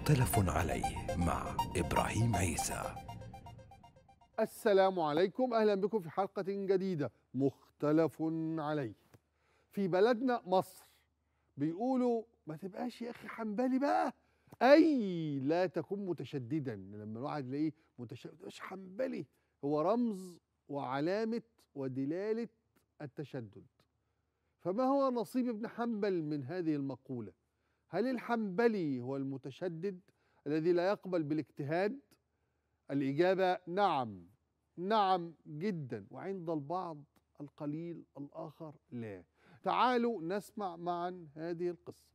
مختلف عليه مع إبراهيم عيسى السلام عليكم اهلا بكم في حلقه جديده مختلف عليه في بلدنا مصر بيقولوا ما تبقاش يا اخي حنبلي بقى اي لا تكن متشددا لما الواحد يلاقيه متشدد ما تبقاش حنبلي هو رمز وعلامه ودلاله التشدد فما هو نصيب ابن حنبل من هذه المقوله هل الحنبلي هو المتشدد الذي لا يقبل بالاجتهاد الإجابة نعم نعم جدا وعند البعض القليل الآخر لا تعالوا نسمع معا هذه القصة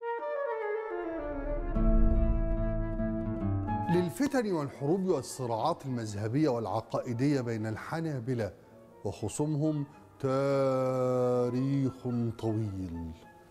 للفتن والحروب والصراعات المذهبية والعقائدية بين الحنابلة وخصومهم تاريخ طويل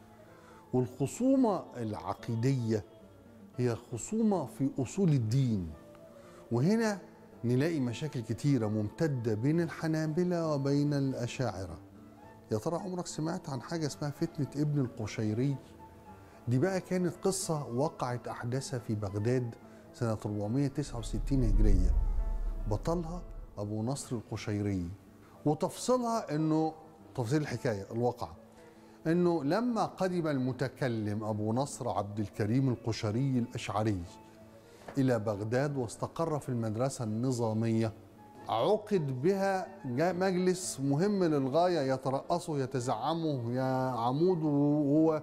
والخصومة العقيدية هي خصومة في أصول الدين وهنا نلاقي مشاكل كتيرة ممتدة بين الحنابلة وبين الأشاعرة يا ترى عمرك سمعت عن حاجة اسمها فتنة ابن القشيري دي بقى كانت قصة وقعت أحداثها في بغداد سنة 469 هجرية بطلها أبو نصر القشيري وتفصيلها أنه تفصيل الحكاية الواقعة أنه لما قدم المتكلم أبو نصر عبد الكريم القشري الأشعري إلى بغداد واستقر في المدرسة النظامية عقد بها مجلس مهم للغاية يترأسه يتزعمه يا عمود وهو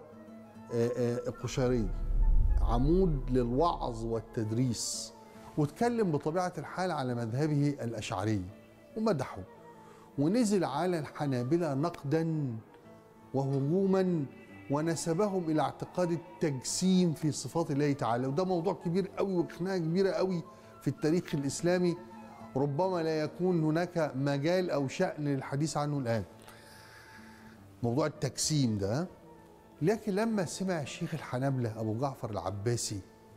القشيري عمود للوعظ والتدريس واتكلم بطبيعة الحال على مذهبه الأشعري ومدحه ونزل على الحنابلة نقدا وهجوما ونسبهم الى اعتقاد التجسيم في صفات الله تعالى وده موضوع كبير قوي وخناقه كبيره قوي في التاريخ الاسلامي ربما لا يكون هناك مجال او شان للحديث عنه الان موضوع التجسيم ده لكن لما سمع الشيخ الحنابلة أبو جعفر العباسي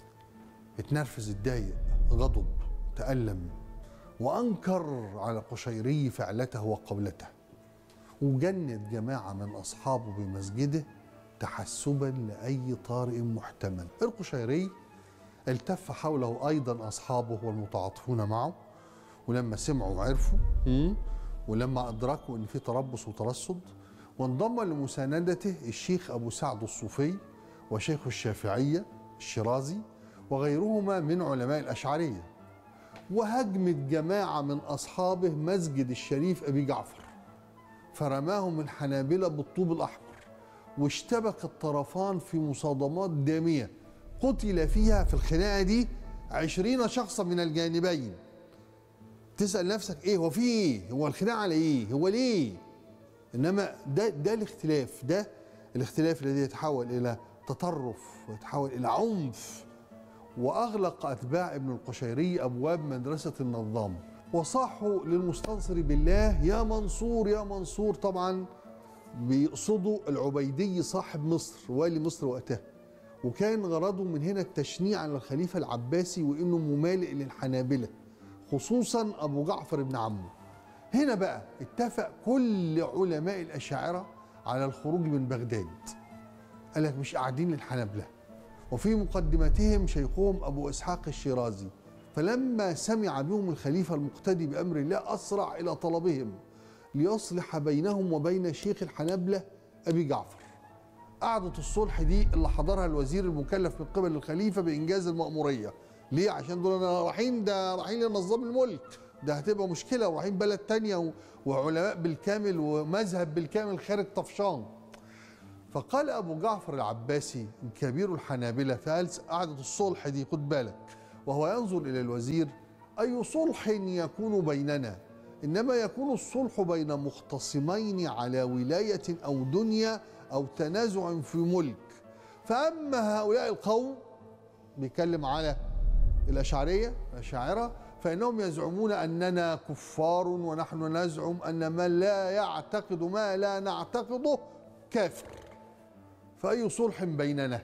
اتنرفز اتضايق غضب تألم وأنكر على قشيري فعلته وقولته وجند جماعة من أصحابه بمسجده تحسبا لأي طارئ محتمل القشيري التف حوله أيضا أصحابه والمتعاطفون معه ولما سمعوا وعرفوا ولما أدركوا أن في تربص وترصد وانضم لمساندته الشيخ أبو سعد الصوفي وشيخ الشافعية الشيرازي وغيرهما من علماء الأشعرية وهجمت جماعة من أصحابه مسجد الشريف أبي جعفر فرماهم الحنابلة بالطوب الأحمر واشتبك الطرفان في مصادمات دامية قتل فيها في الخناقة دي عشرين شخصا من الجانبين تسأل نفسك ايه هو في ايه هو الخناقة على ايه هو ليه انما ده ده الاختلاف ده الاختلاف الذي يتحول الى تطرف ويتحول الى عنف واغلق اتباع ابن القشيري ابواب مدرسه النظام وصاحوا للمستنصر بالله يا منصور يا منصور طبعا بيقصدوا العبيدي صاحب مصر والي مصر وقتها وكان غرضه من هنا التشنيع على الخليفه العباسي وانه ممالئ للحنابله خصوصا ابو جعفر بن عمه هنا بقى اتفق كل علماء الاشاعره على الخروج من بغداد قال لك مش قاعدين للحنابله وفي مقدمتهم شيخهم ابو اسحاق الشيرازي فلما سمع بهم الخليفه المقتدي بامر الله اسرع الى طلبهم ليصلح بينهم وبين شيخ الحنابله ابي جعفر قعدة الصلح دي اللي حضرها الوزير المكلف من قبل الخليفه بانجاز المأموريه ليه عشان دول رايحين ده رايحين لنظام الملك ده هتبقى مشكله ورايحين بلد تانية وعلماء بالكامل ومذهب بالكامل خارج طفشان فقال ابو جعفر العباسي كبير الحنابله في قعده الصلح دي خد بالك وهو ينظر الى الوزير اي صلح يكون بيننا انما يكون الصلح بين مختصمين على ولايه او دنيا او تنازع في ملك فاما هؤلاء القوم بيتكلم على الاشعريه الاشاعره فانهم يزعمون اننا كفار ونحن نزعم ان من لا يعتقد ما لا نعتقده كافر فاي صلح بيننا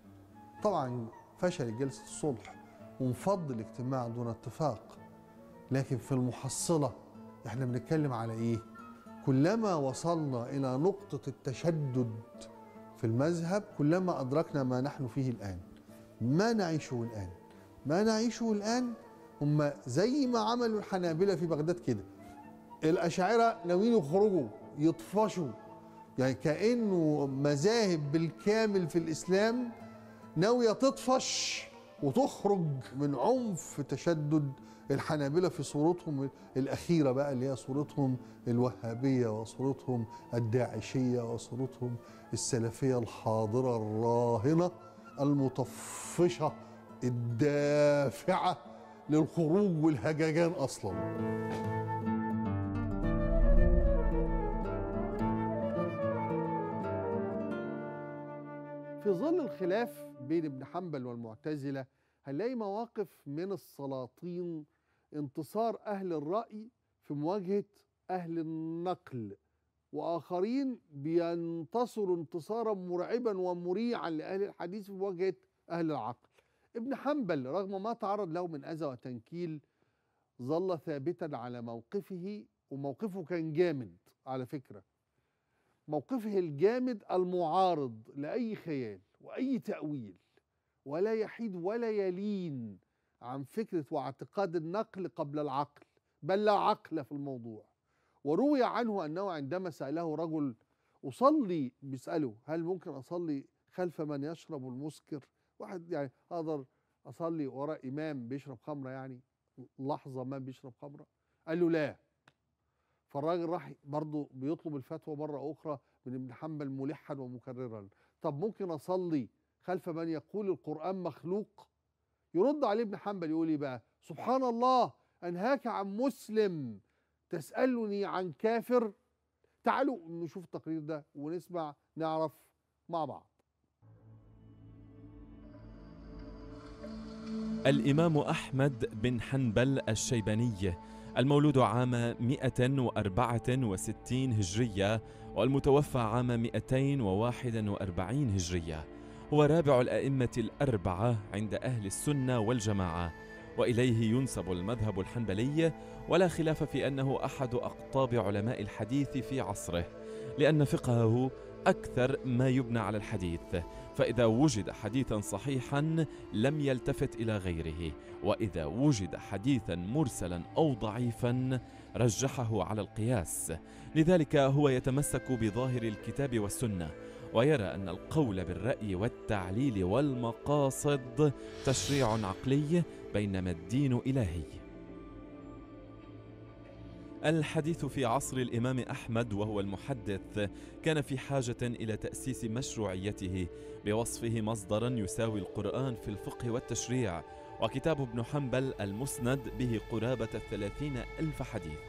طبعا فشل جلسه الصلح وانفض الاجتماع دون اتفاق لكن في المحصله احنا بنتكلم على ايه كلما وصلنا الى نقطه التشدد في المذهب كلما ادركنا ما نحن فيه الان ما نعيشه الآن ما نعيشه الآن هم زي ما عملوا الحنابلة في بغداد كده الأشاعرة ناويين يخرجوا يطفشوا يعني كأنه مذاهب بالكامل في الإسلام ناوية تطفش وتخرج من عنف تشدد الحنابلة في صورتهم الأخيرة بقى اللي هي صورتهم الوهابية وصورتهم الداعشية وصورتهم السلفية الحاضرة الراهنة المطفشة الدافعة للخروج والهججان أصلاً في ظل الخلاف بين ابن حنبل والمعتزلة هنلاقي مواقف من السلاطين انتصار أهل الرأي في مواجهة أهل النقل وآخرين بينتصروا انتصارا مرعبا ومريعا لأهل الحديث في مواجهة أهل العقل ابن حنبل رغم ما تعرض له من أذى وتنكيل ظل ثابتا على موقفه وموقفه كان جامد على فكره موقفه الجامد المعارض لاي خيال واي تاويل ولا يحيد ولا يلين عن فكره واعتقاد النقل قبل العقل بل لا عقل في الموضوع وروي عنه انه عندما ساله رجل اصلي بيساله هل ممكن اصلي خلف من يشرب المسكر واحد يعني اقدر اصلي وراء امام بيشرب خمره يعني لحظه ما بيشرب خمره قال له لا فالراجل راح برضه بيطلب الفتوى مرة أخرى من ابن حنبل ملحا ومكررا طب ممكن أصلي خلف من يقول القرآن مخلوق يرد عليه ابن حنبل يقول ايه بقى سبحان الله أنهاك عن مسلم تسألني عن كافر تعالوا نشوف التقرير ده ونسمع نعرف مع بعض الإمام أحمد بن حنبل الشيباني المولود عام 164 هجرية والمتوفى عام 241 هجرية هو رابع الأئمة الأربعة عند أهل السنة والجماعة وإليه ينسب المذهب الحنبلي ولا خلاف في أنه أحد أقطاب علماء الحديث في عصره لأن فقهه أكثر ما يبنى على الحديث فإذا وجد حديثا صحيحا لم يلتفت إلى غيره وإذا وجد حديثا مرسلا أو ضعيفا رجحه على القياس لذلك هو يتمسك بظاهر الكتاب والسنة ويرى أن القول بالرأي والتعليل والمقاصد تشريع عقلي بينما الدين إلهي الحديث في عصر الإمام أحمد وهو المحدث كان في حاجة إلى تأسيس مشروعيته بوصفه مصدرا يساوي القرآن في الفقه والتشريع وكتاب ابن حنبل المسند به قرابة الثلاثين ألف حديث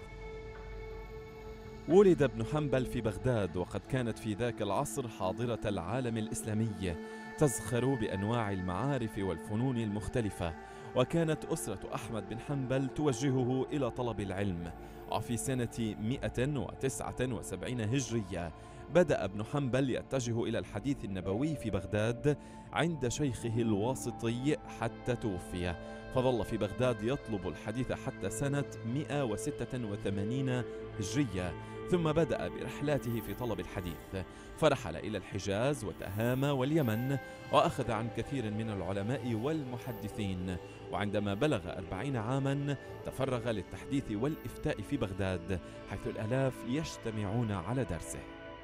ولد ابن حنبل في بغداد وقد كانت في ذاك العصر حاضرة العالم الإسلامي تزخر بأنواع المعارف والفنون المختلفة وكانت أسرة أحمد بن حنبل توجهه إلى طلب العلم وفي سنة 179 هجرية بدأ ابن حنبل يتجه إلى الحديث النبوي في بغداد عند شيخه الواسطي حتى توفي فظل في بغداد يطلب الحديث حتى سنة 186 هجرية ثم بدأ برحلاته في طلب الحديث فرحل إلى الحجاز وتهامى واليمن وأخذ عن كثير من العلماء والمحدثين وعندما بلغ أربعين عاما تفرغ للتحديث والإفتاء في بغداد حيث الآلاف يجتمعون على درسه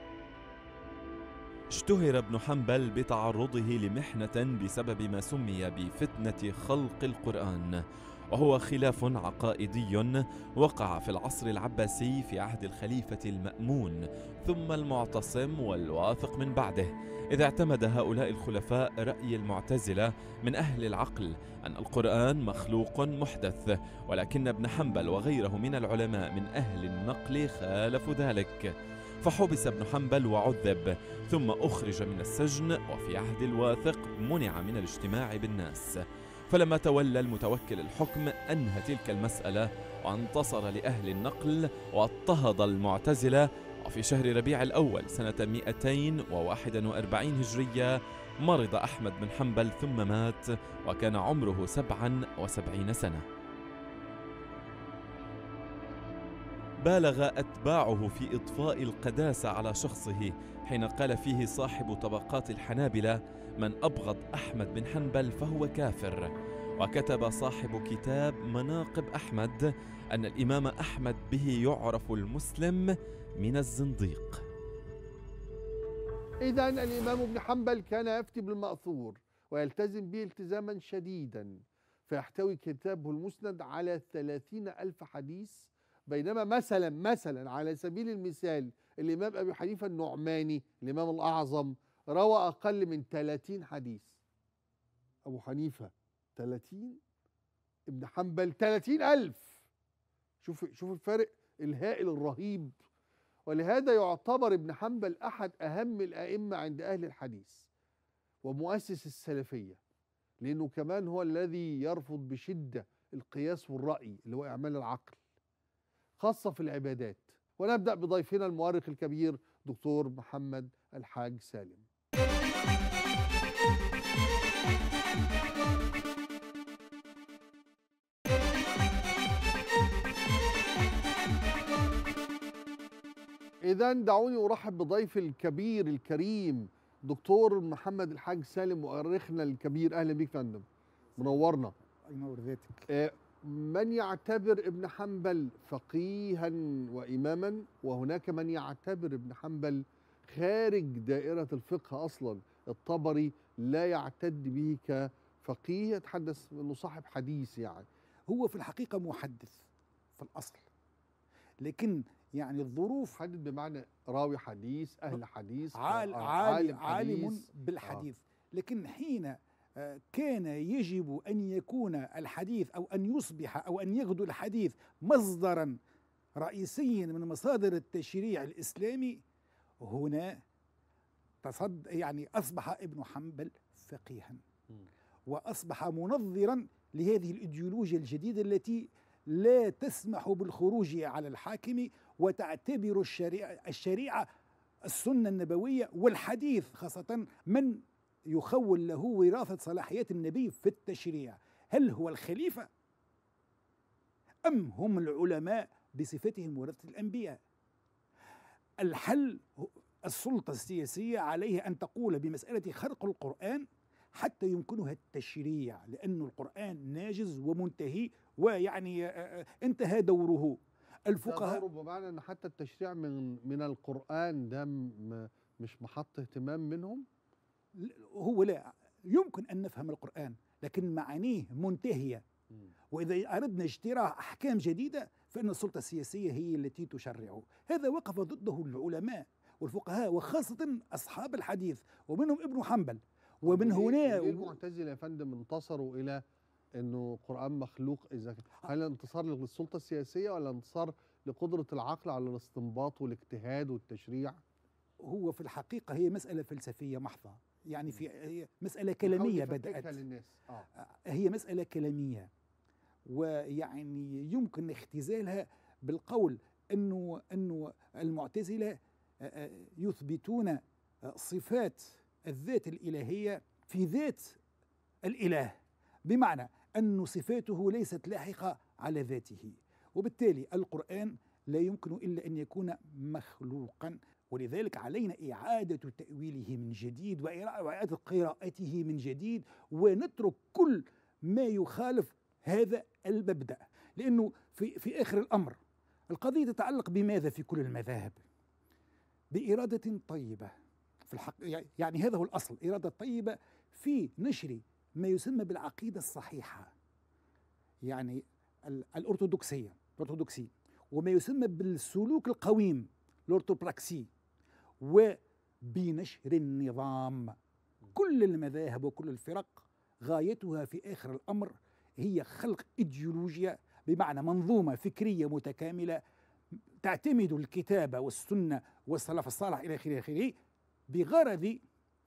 اشتهر ابن حنبل بتعرضه لمحنة بسبب ما سمي بفتنة خلق القرآن وهو خلاف عقائدي وقع في العصر العباسي في عهد الخليفة المأمون ثم المعتصم والواثق من بعده إذا اعتمد هؤلاء الخلفاء رأي المعتزلة من أهل العقل أن القرآن مخلوق محدث ولكن ابن حنبل وغيره من العلماء من أهل النقل خالفوا ذلك فحبس ابن حنبل وعذب ثم أخرج من السجن وفي عهد الواثق منع من الاجتماع بالناس فلما تولى المتوكل الحكم أنهى تلك المسألة وانتصر لأهل النقل واضطهد المعتزلة وفي شهر ربيع الأول سنة 241 هجرية مرض أحمد بن حنبل ثم مات وكان عمره 77 سنة بالغ أتباعه في إضفاء القداسة على شخصه حين قال فيه صاحب طبقات الحنابلة من أبغض أحمد بن حنبل فهو كافر وكتب صاحب كتاب مناقب أحمد أن الإمام أحمد به يعرف المسلم من الزنديق إذا الإمام ابن حنبل كان يفتي بالمأثور ويلتزم به التزاما شديدا فيحتوي كتابه المسند على ثلاثين ألف حديث بينما مثلا مثلا على سبيل المثال الإمام أبي حنيفة النعماني الإمام الأعظم روى أقل من 30 حديث أبو حنيفة 30 ابن حنبل 30 ألف شوف شوف الفرق الهائل الرهيب ولهذا يعتبر ابن حنبل أحد أهم الأئمة عند أهل الحديث ومؤسس السلفية لأنه كمان هو الذي يرفض بشدة القياس والرأي اللي هو إعمال العقل خاصة في العبادات ونبدأ بضيفنا المؤرخ الكبير دكتور محمد الحاج سالم إذا دعوني أرحب بضيفي الكبير الكريم دكتور محمد الحاج سالم مؤرخنا الكبير أهلا بيك يا فندم منورنا ينور ذاتك آه، من يعتبر ابن حنبل فقيها وإماما وهناك من يعتبر ابن حنبل خارج دائرة الفقه أصلا الطبري لا يعتد به كفقيه يتحدث أنه صاحب حديث يعني هو في الحقيقة محدث في الأصل لكن يعني الظروف محدد بمعنى راوي حديث أهل حديث عال آه، عالم, عالم حديث. بالحديث لكن حين آه، كان يجب أن يكون الحديث أو أن يصبح أو أن يغدو الحديث مصدرا رئيسيا من مصادر التشريع الإسلامي هنا تصد يعني أصبح ابن حنبل فقيها مم. وأصبح منظرا لهذه الإيديولوجيا الجديدة التي لا تسمح بالخروج على الحاكم وتعتبر الشريعة, الشريعة السنة النبوية والحديث خاصة من يخول له وراثة صلاحيات النبي في التشريع هل هو الخليفة أم هم العلماء بصفتهم ورثة الأنبياء الحل السلطة السياسية عليها أن تقول بمسألة خرق القرآن حتى يمكنها التشريع لأن القرآن ناجز ومنتهي ويعني آه، آه، انتهى دوره الفقهاء الفقهاء بمعنى أن حتى التشريع من من القرآن ده م- مش محط اهتمام منهم هو لا يمكن أن نفهم القرآن لكن معانيه منتهية وإذا أردنا اجتراح أحكام جديدة فإن السلطة السياسية هي التي تشرعه هذا وقف ضده العلماء والفقهاء وخاصة أصحاب الحديث ومنهم ابن حنبل ومن وليه- هنا وليه المعتزلة يا فندم انتصروا إلى أنه القرآن مخلوق إذا كان- هل انتصار للسلطة السياسية ولا انتصار لقدرة العقل على الاستنباط والاجتهاد والتشريع؟ هو في الحقيقة هي مسألة فلسفية محضة يعني في هي مسألة كلامية نحاول بدأت نفككها للناس آه. هي مسألة كلامية ويعني يمكن اختزالها بالقول انه انه المعتزلة آه، آه، يثبتون آه، صفات الذات الإلهية في ذات الإله بمعنى أن صفاته ليست لاحقة على ذاته وبالتالي القرآن لا يمكن إلا أن يكون مخلوقا ولذلك علينا إعادة تأويله من جديد وإعادة قراءته من جديد ونترك كل ما يخالف هذا المبدأ لأنه في, في آخر الأمر القضية تتعلق بماذا في كل المذاهب بإرادة طيبة في الحق يعني هذا هو الأصل إرادة طيبة في نشر ما يسمى بالعقيدة الصحيحة يعني ال- الأرثوذكسية الأرثوذكسي وما يسمى بالسلوك القويم الأرثوبراكسي وبنشر النظام كل المذاهب وكل الفرق غايتها في آخر الأمر هي خلق إيديولوجيا بمعنى منظومة فكرية متكاملة تعتمد الكتاب والسنة والسلف الصالح إلى آخره إلى آخره بغرض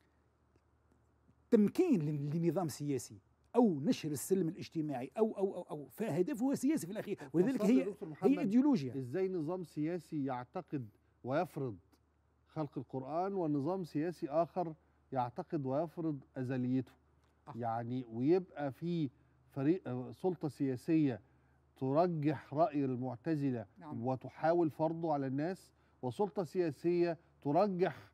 تمكين لن- لنظام سياسي أو نشر السلم الاجتماعي أو أو أو, أو فهدفه سياسي في الأخير ولذلك اتفضل يا هي دكتور هي محمد. إيديولوجيا ازاي نظام سياسي يعتقد ويفرض خلق القرآن ونظام سياسي آخر يعتقد ويفرض أزليته آه. يعني ويبقى في فريق آه، سلطة سياسية ترجح رأي المعتزلة نعم. وتحاول فرضه على الناس وسلطة سياسية ترجح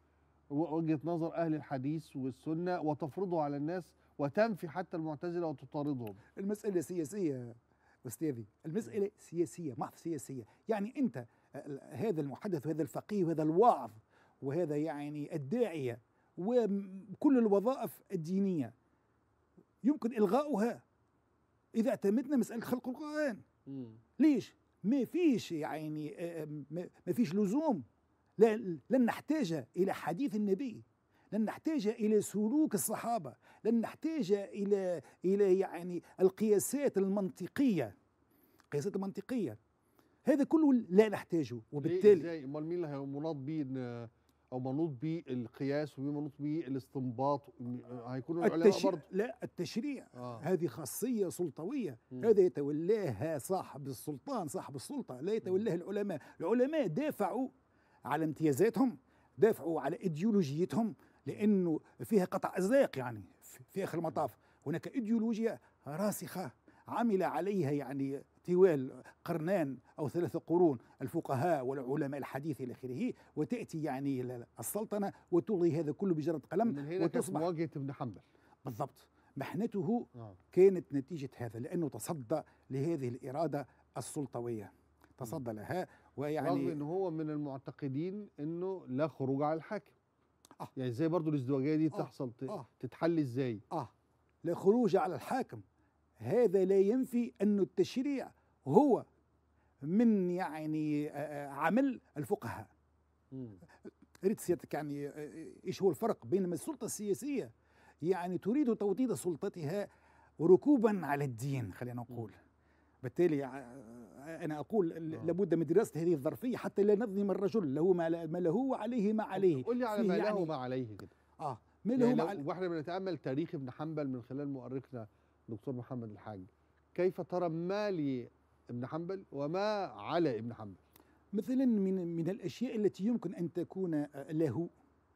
و- وجهه نظر اهل الحديث والسنه وتفرضه على الناس وتنفي حتى المعتزله وتطاردهم المسألة سياسية أستاذي المسألة سياسية محض سياسية يعني أنت ال- هذا المحدث وهذا الفقيه وهذا الواعظ وهذا يعني الداعية وكل الوظائف الدينية يمكن إلغاؤها إذا اعتمدنا مسألة خلق القرآن ليش؟ ما فيش يعني آه، ما ما فيش لزوم لا- لن نحتاج إلى حديث النبي لن نحتاج إلى سلوك الصحابة لن نحتاج إلى إلى يعني القياسات المنطقية القياسات المنطقية هذا كله لا نحتاجه وبالتالي وبالتالي ازاي امال مين اللي هي- مناط بيه إن- او منوط بيه القياس ومين منوط بيه الاستنباط هيكونوا العلماء التشريع برضه لا التشريع اه هذه خاصية سلطوية مم. هذا يتولاها صاحب السلطان صاحب السلطة لا يتولاها العلماء العلماء دافعوا على امتيازاتهم دافعوا على ايديولوجيتهم لانه فيها قطع ازاق يعني في- في اخر المطاف هناك ايديولوجيا راسخه عمل عليها يعني طوال قرنان او ثلاثة قرون الفقهاء والعلماء الحديث الى اخره وتاتي يعني ال- السلطنه وتلغي هذا كله بجره قلم من هنا كانت وتصبح مواجهه ابن حنبل بالضبط محنته اه كانت نتيجة هذا لأنه تصدى لهذه الإرادة السلطوية تصدى لها رغم ويعني ان هو من المعتقدين انه لا خروج على الحاكم آه. يعني ازاي برضه الازدواجيه دي آه. تحصل ت- آه. تتحل ازاي آه لا خروج على الحاكم هذا لا ينفي أن التشريع هو من يعني آه، آه، عمل الفقهاء ريت سيادتك يعني آه، ايش هو الفرق بين السلطه السياسيه يعني تريد توطيد سلطتها ركوبا على الدين خلينا نقول بالتالي آه، انا اقول ل- آه. لابد من دراسه هذه الظرفيه حتى لا نظلم الرجل له ما لا- ما له وعليه ما عليه قول لي على فيه ما له يعني- وما عليه كده اه ما له يعني ما لو عليه واحنا بنتامل تاريخ ابن حنبل من خلال مؤرخنا دكتور محمد الحاج كيف ترى ما لابن حنبل وما على ابن حنبل مثلا من من الاشياء التي يمكن ان تكون آه، له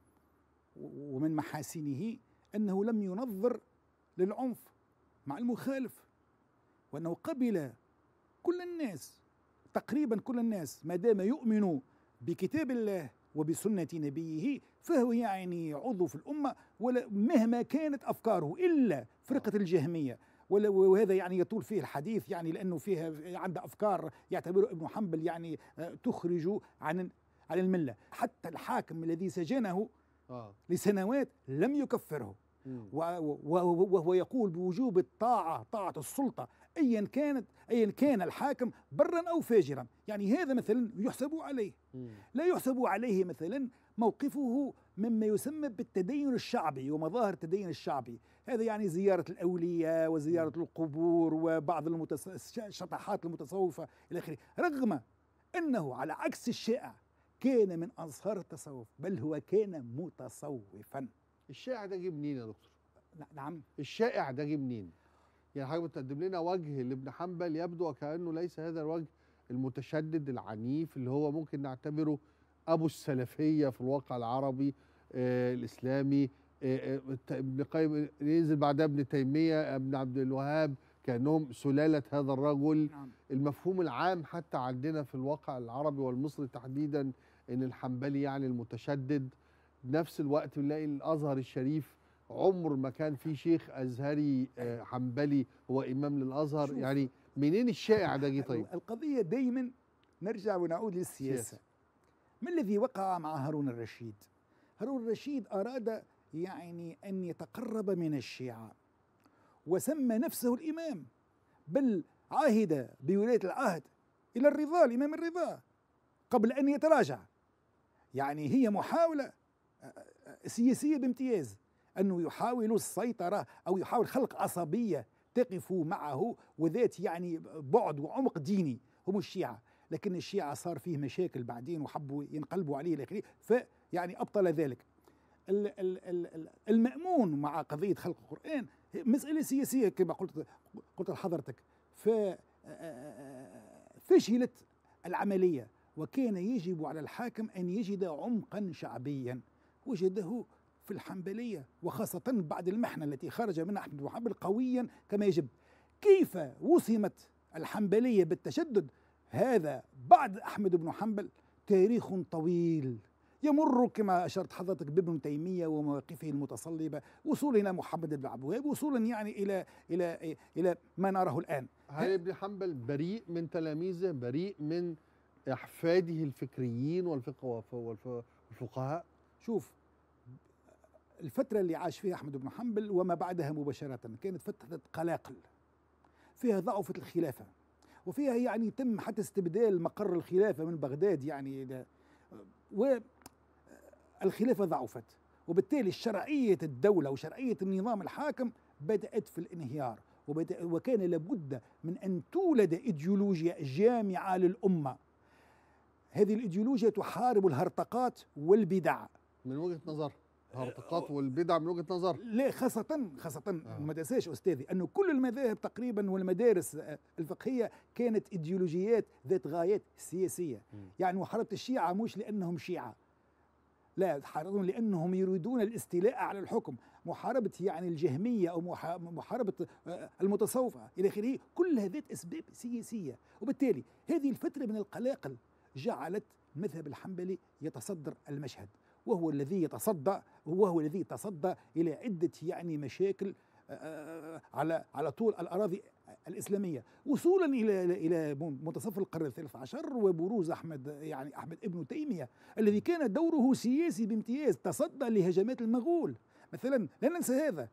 ومن محاسنه انه لم ينظر للعنف مع المخالف وانه قبل كل الناس تقريبا كل الناس ما دام يؤمن بكتاب الله وبسنه نبيه فهو يعني عضو في الامه ولا مهما كانت افكاره الا فرقه الجهميه ولا- وهذا يعني يطول فيه الحديث يعني لانه فيها عنده افكار يعتبره ابن حنبل يعني آه، تخرج عن عن المله حتى الحاكم الذي سجنه اه لسنوات لم يكفره مم. و- و- و- وهو يقول بوجوب الطاعة طاعة السلطة أيا كانت أيا كان الحاكم برا أو فاجرا يعني هذا مثلا يحسب عليه مم. لا يحسب عليه مثلا موقفه مما يسمى بالتدين الشعبي ومظاهر التدين الشعبي هذا يعني زيارة الأولياء وزيارة القبور وبعض المتس... الشطحات المتصوفة إلى آخره رغم أنه على عكس الشائع كان من أنصار التصوف بل هو كان متصوفا الشائع ده جه منين يا دكتور نعم الشائع ده جه منين يعني حضرتك بتقدم لنا وجه لابن حنبل يبدو وكانه ليس هذا الوجه المتشدد العنيف اللي هو ممكن نعتبره ابو السلفيه في الواقع العربي آه الاسلامي آه آه، الت- ابن قيم ينزل بعدها ابن تيميه ابن عبد الوهاب كانهم سلاله هذا الرجل نعم المفهوم العام حتى عندنا في الواقع العربي والمصري تحديدا ان الحنبلي يعني المتشدد بنفس الوقت بنلاقي الازهر الشريف عمر ما كان في شيخ ازهري آه، حنبلي هو امام للازهر شوف. يعني منين الشائع ده جه طيب القضية دايما نرجع ونعود للسياسة سياسة. ما الذي وقع مع هارون الرشيد هارون الرشيد أراد يعني أن يتقرب من الشيعة وسمى نفسه الإمام بل عهد بولاية العهد إلى الرضا الإمام الرضا قبل أن يتراجع يعني هي محاولة سياسية بامتياز أنه يحاول السيطرة أو يحاول خلق عصبية تقف معه وذات يعني بعد وعمق ديني هم الشيعة لكن الشيعة صار فيه مشاكل بعدين وحبوا ينقلبوا عليه إلى آخره فيعني أبطل ذلك ال- ال- ال- ال- المأمون مع قضية خلق القرآن مسألة سياسية كما قلت قلت لحضرتك ف فشلت العملية وكان يجب على الحاكم أن يجد عمقا شعبيا وجده في الحنبلية وخاصة بعد المحنة التي خرج منها أحمد بن حنبل قويا كما يجب كيف وصمت الحنبلية بالتشدد هذا بعد أحمد بن حنبل تاريخ طويل يمر كما اشرت حضرتك بابن تيميه ومواقفه المتصلبه وصولا الى محمد بن عبد الوهاب وصولا يعني الى الى الى ما نراه الان هل ابن حنبل بريء من تلاميذه بريء من احفاده الفكريين والفقه والفقهاء شوف الفترة اللي عاش فيها أحمد بن حنبل وما بعدها مباشرة كانت فترة قلاقل فيها ضعفت الخلافة وفيها يعني تم حتى استبدال مقر الخلافة من بغداد يعني والخلافة ضعفت وبالتالي شرعية الدولة وشرعية النظام الحاكم بدأت في الانهيار وبدأ وكان لابد من أن تولد إيديولوجيا جامعة للأمة هذه الإيديولوجيا تحارب الهرطقات والبدع من وجهة نظر الهرطقات والبدع من وجهه نظر لا خاصة خاصة آه. ما تنساش أستاذي أنه كل المذاهب تقريبا والمدارس الفقهية كانت إيديولوجيات ذات غايات سياسية م. يعني محاربة الشيعة مش لأنهم شيعة لا يتحاربون لأنهم يريدون الاستيلاء على الحكم محاربة يعني الجهمية أو محاربة آه، المتصوفة إلى آخره كل هذه أسباب سياسية وبالتالي هذه الفترة من القلاقل جعلت المذهب الحنبلي يتصدر المشهد وهو الذي يتصدى وهو الذي تصدى الى عده يعني مشاكل آه، آه، على على طول الاراضي الاسلاميه وصولا الى الى منتصف القرن الثالث عشر وبروز احمد يعني احمد ابن تيميه الذي كان دوره سياسي بامتياز تصدى لهجمات المغول مثلا لا ننسى هذا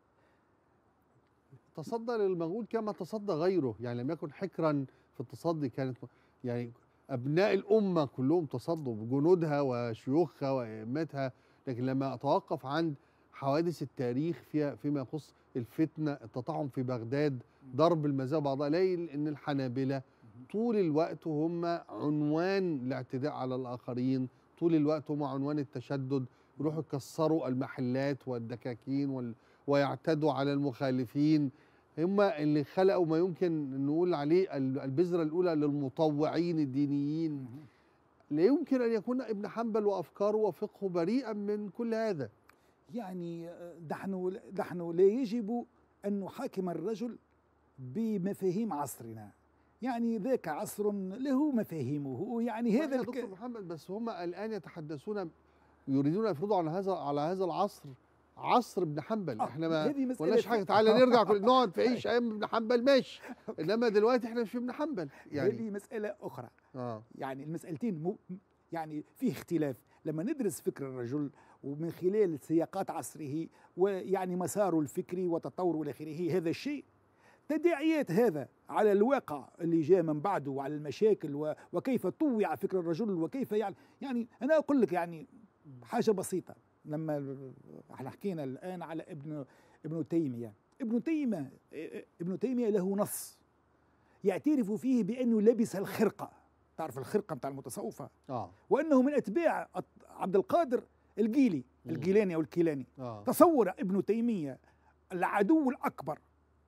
تصدى للمغول كما تصدى غيره يعني لم يكن حكرا في التصدي كانت يعني ابناء الامه كلهم تصدوا بجنودها وشيوخها وائمتها لكن لما اتوقف عند حوادث التاريخ فيها فيما يخص الفتنه التطعم في بغداد ضرب المذاهب بعضها الاقي ان الحنابله طول الوقت هم عنوان الاعتداء على الاخرين طول الوقت هم عنوان التشدد يروحوا يكسروا المحلات والدكاكين وال... ويعتدوا على المخالفين هم اللي خلقوا ما يمكن نقول عليه البذرة الأولى للمطوعين الدينيين لا يمكن أن يكون ابن حنبل وأفكاره وفقهه بريئا من كل هذا يعني نحن نحن لا يجب أن نحاكم الرجل بمفاهيم عصرنا يعني ذاك عصر له مفاهيمه يعني هذا دكتور محمد بس هم الآن يتحدثون يريدون يفرضوا على هذا على هذا العصر عصر ابن حنبل آه احنا ما قلناش حاجه تعالى نرجع نقعد في عيش ايام ابن حنبل ماشي انما دلوقتي احنا مش في ابن حنبل يعني هذه مساله اخرى آه. يعني المسالتين مو يعني في اختلاف لما ندرس فكر الرجل ومن خلال سياقات عصره ويعني مساره الفكري وتطوره الى اخره هذا الشيء تداعيات هذا على الواقع اللي جاء من بعده وعلى المشاكل وكيف طوع فكر الرجل وكيف يعني يعني انا اقول لك يعني حاجه بسيطه لما احنا حكينا الان على ابن ابن تيميه ابن تيميه ابن تيميه له نص يعترف فيه بانه لبس الخرقه تعرف الخرقه بتاع المتصوفه آه. وانه من اتباع عبد القادر الجيلي الجيلاني او الكيلاني آه. تصور ابن تيميه العدو الاكبر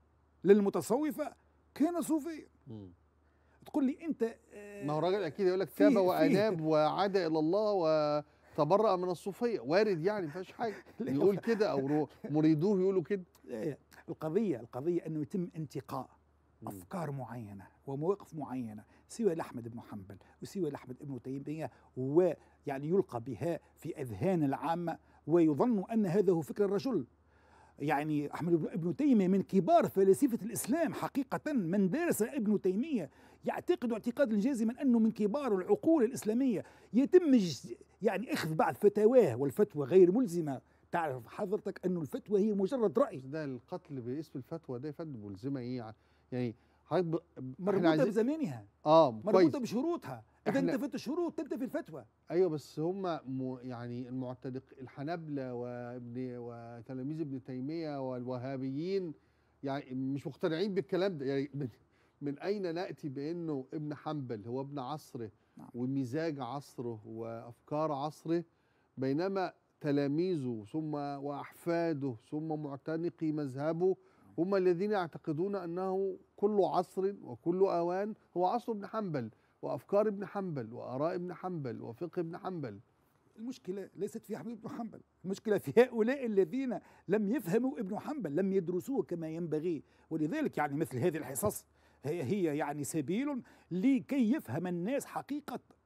للمتصوفه كان صوفيا تقول لي انت ما هو الراجل اكيد يقول لك تاب واناب وعاد الى الله و تبرأ من الصوفية وارد يعني ما فيهاش حاجة يقول كده أو مريدوه يقولوا كده القضية القضية أنه يتم انتقاء أفكار معينة ومواقف معينة سوى لأحمد بن حنبل وسوى لأحمد بن تيمية ويعني يلقى بها في أذهان العامة ويظن أن هذا هو فكر الرجل يعني احمد ابن تيميه من كبار فلاسفه الاسلام حقيقه من درس ابن تيميه يعتقد اعتقادا جازما انه من كبار العقول الاسلاميه يتم يعني اخذ بعض فتاواه والفتوى غير ملزمه تعرف حضرتك انه الفتوى هي مجرد راي ده القتل باسم الفتوى ده فد ملزمه ايه يعني حضرتك مربوطه بزمانها اه مربوطه بشروطها اذا انتفت الشروط تنتفي الفتوى ايوه بس هم يعني المعتدق الحنابله وابن وتلاميذ ابن تيميه والوهابيين يعني مش مقتنعين بالكلام ده يعني من, من اين ناتي بانه ابن حنبل هو ابن عصره نعم. ومزاج عصره وافكار عصره بينما تلاميذه ثم واحفاده ثم معتنقي مذهبه هم الذين يعتقدون انه كل عصر وكل اوان هو عصر ابن حنبل وافكار ابن حنبل واراء ابن حنبل وفقه ابن حنبل المشكله ليست في احمد بن حنبل المشكله في هؤلاء الذين لم يفهموا ابن حنبل لم يدرسوه كما ينبغي ولذلك يعني مثل هذه الحصص هي هي يعني سبيل لكي يفهم الناس حقيقه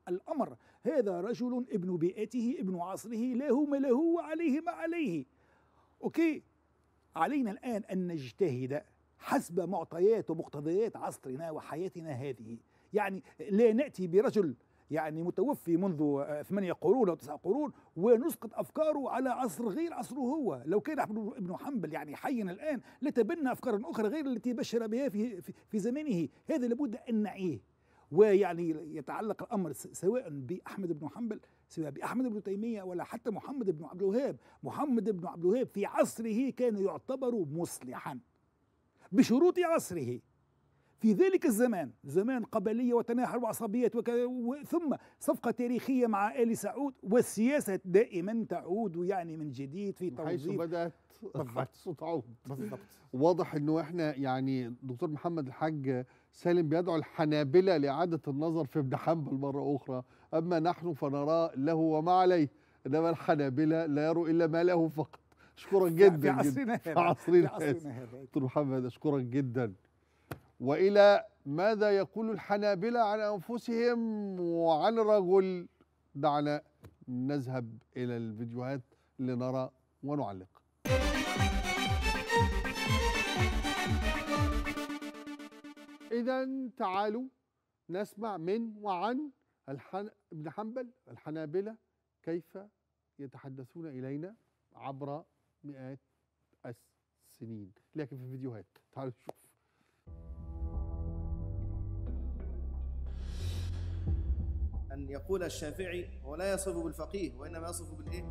الأمر هذا رجل ابن بيئته ابن عصره له ما له وعليه ما عليه أوكي علينا الآن أن نجتهد حسب معطيات ومقتضيات عصرنا وحياتنا هذه يعني لا نأتي برجل يعني متوفي منذ آه، ثمانية قرون أو تسعة قرون ونسقط أفكاره على عصر غير عصره هو لو كان ابن حنبل يعني حيا الآن لتبنى أفكارا أخرى غير التي بشر بها في, في, في زمانه هذا لابد أن نعيه ويعني يتعلق الامر سواء باحمد بن حنبل سواء باحمد بن تيميه ولا حتى محمد بن عبد الوهاب محمد بن عبد الوهاب في عصره كان يعتبر مصلحا بشروط عصره في ذلك الزمان زمان قبلية وتناحر وعصبية ثم صفقة تاريخية مع آل سعود والسياسة دائما تعود يعني من جديد في حيث توظيف بدات حدث تعود بالضبط واضح انه احنا يعني دكتور محمد الحاج سالم بيدعو الحنابلة لإعادة النظر في ابن حنبل مرة أخرى أما نحن فنرى له وما عليه إنما الحنابلة لا يروا إلا ما له فقط أشكرك جدا في جدا عصرنا في هذا عصرنا في هذا. عصرنا هذا دكتور محمد أشكرك جدا وإلى ماذا يقول الحنابلة عن أنفسهم وعن الرجل دعنا نذهب إلى الفيديوهات لنرى ونعلق إذا تعالوا نسمع من وعن الحن... ابن حنبل الحنابلة كيف يتحدثون إلينا عبر مئات السنين لكن في فيديوهات تعالوا نشوف أن يقول الشافعي هو لا يصف بالفقيه وإنما يصف بالإيه؟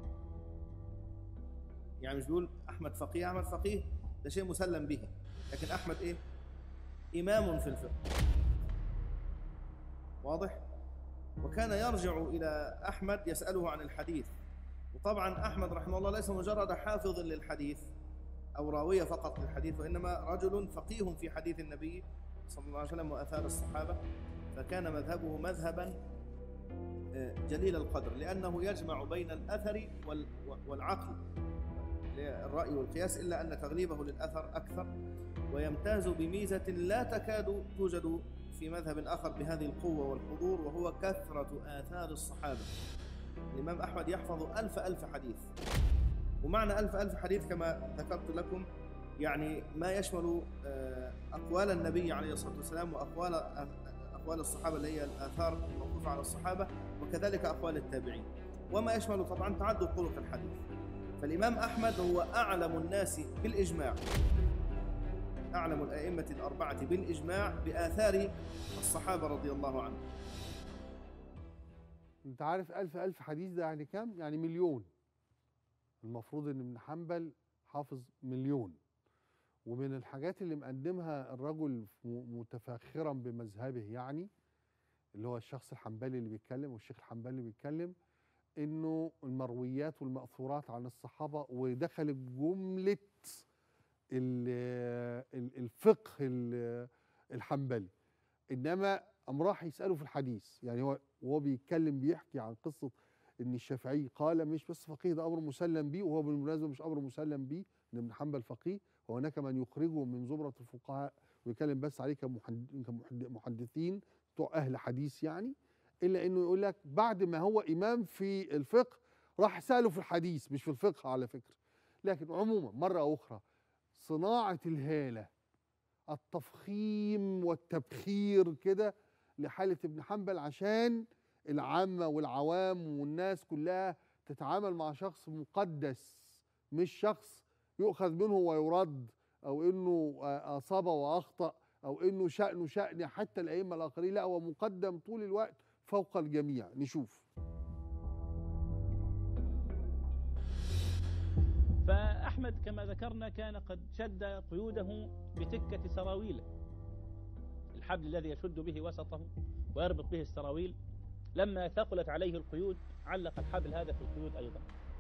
يعني مش بيقول أحمد فقيه أحمد فقيه ده شيء مسلم به لكن أحمد إيه؟ إمام في الفقه واضح؟ وكان يرجع إلى أحمد يسأله عن الحديث وطبعا أحمد رحمه الله ليس مجرد حافظ للحديث أو راوية فقط للحديث وإنما رجل فقيه في حديث النبي صلى الله عليه وسلم وآثار الصحابة فكان مذهبه مذهبا آه، جليل القدر لأنه يجمع بين الأثر وال- والعقل الرأي والقياس إلا أن تغليبه للأثر أكثر ويمتاز بميزة لا تكاد توجد في مذهب آخر بهذه القوة والحضور وهو كثرة آثار الصحابة الإمام أحمد يحفظ ألف ألف حديث ومعنى ألف ألف حديث كما ذكرت لكم يعني ما يشمل آه، أقوال النبي عليه الصلاة والسلام وأقوال أقوال الصحابة اللي هي الآثار الموقوفة على الصحابة وكذلك أقوال التابعين وما يشمل طبعا تعدد طرق الحديث فالإمام أحمد هو أعلم الناس بالإجماع أعلم الأئمة الأربعة بالإجماع بآثار الصحابة رضي الله عنهم انت عارف ألف ألف حديث ده يعني كام؟ يعني مليون المفروض ان ابن حنبل حافظ مليون ومن الحاجات اللي مقدمها الرجل م- متفاخرا بمذهبه يعني اللي هو الشخص الحنبلي اللي بيتكلم والشيخ الحنبلي اللي بيتكلم انه المرويات والمأثورات عن الصحابة ودخلت جملة ال- ال- الفقه ال- الحنبلي انما قام راح يساله في الحديث يعني هو وهو بيتكلم بيحكي عن قصه ان الشافعي قال مش بس فقيه ده امر مسلم به وهو بالمناسبه مش امر مسلم به ان ابن حنبل فقيه وهناك من يخرجه من زمره الفقهاء ويتكلم بس عليه كمحد- كمحد- كمحدثين بتوع اهل حديث يعني الا انه يقول لك بعد ما هو امام في الفقه راح ساله في الحديث مش في الفقه على فكره لكن عموما مره اخرى صناعه الهاله التفخيم والتبخير كده لحالة ابن حنبل عشان العامة والعوام والناس كلها تتعامل مع شخص مقدس مش شخص يؤخذ منه ويرد أو إنه آه، أصاب وأخطأ أو إنه شأنه شأن حتى الأئمة الآخرين لا هو مقدم طول الوقت فوق الجميع نشوف فأحمد كما ذكرنا كان قد شد قيوده بتكة سراويله الحبل الذي يشد به وسطه ويربط به السراويل لما ثقلت عليه القيود علق الحبل هذا في القيود أيضا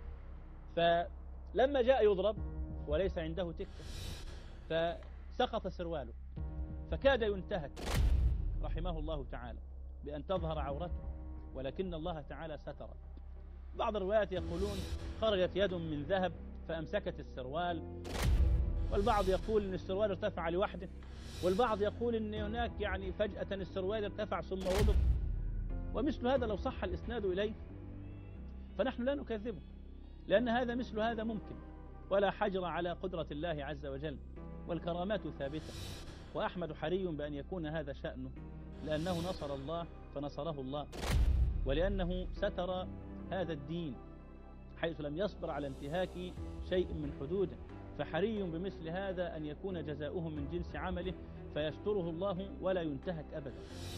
فلما جاء يضرب وليس عنده تكة فسقط سرواله فكاد ينتهك رحمه الله تعالى بأن تظهر عورته ولكن الله تعالى ستر بعض الروايات يقولون خرجت يد من ذهب فأمسكت السروال والبعض يقول أن السروال ارتفع لوحده والبعض يقول أن هناك يعني فجأة السروال ارتفع ثم ربط ومثل هذا لو صح الإسناد إليه فنحن لا نكذبه لأن هذا مثل هذا ممكن ولا حجر على قدرة الله عز وجل والكرامات ثابتة وأحمد حري بأن يكون هذا شأنه لأنه نصر الله فنصره الله ولأنه ستر هذا الدين حيث لم يصبر على انتهاك شيء من حدوده فحري بمثل هذا أن يكون جزاؤه من جنس عمله فيستره الله ولا ينتهك أبدا